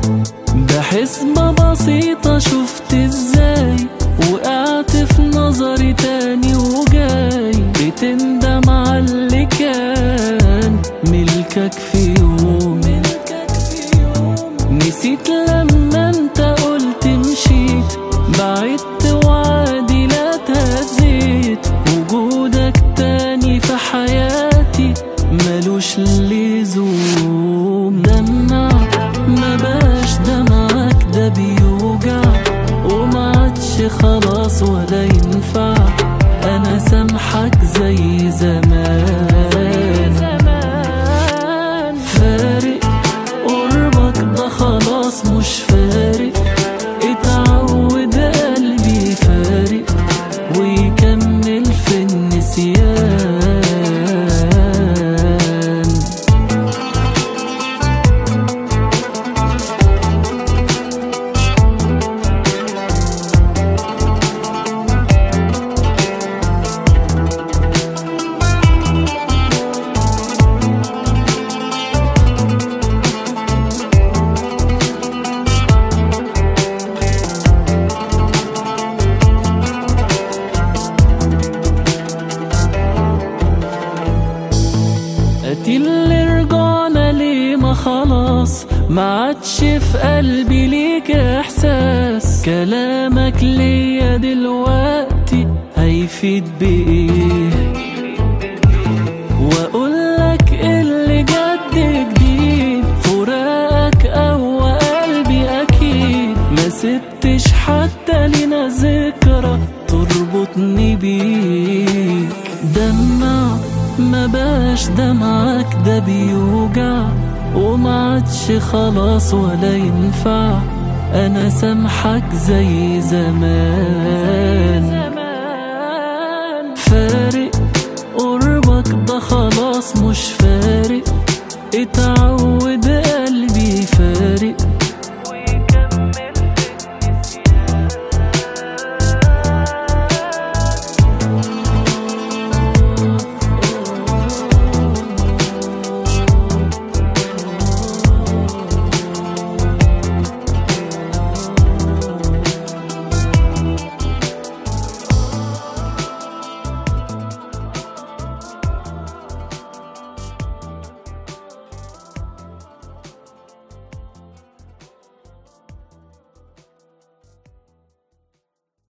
بحسبة بسيطة شفت ازاي وقعت في نظري تاني وجاي بتندم على اللي كان ملكك في يوم نسيت لما انت قلت مشيت بعدت وعادي لا تهزيت وجودك تاني في حياتي ملوش لزوم دمع ما باش دمعك ده بيوجع وما عادش خلاص ولا ينفع انا سامحك زي زمان فارق قربك ده خلاص مش فارق اتعود قلبي فارق ويكمل في النسيان ادي اللي رجعنا ليه ما خلاص ما عادش في قلبي ليك احساس كلامك ليا دلوقتي هيفيد بايه واقولك اللي جد جديد فراقك او قلبي اكيد ما سبتش حتى لنا ذكرى تربطني بيك دمع ما باش دمعك ده بيوجع وما عادش خلاص ولا ينفع انا سامحك زي زمان فارق قربك ده خلاص مش فارق اتعود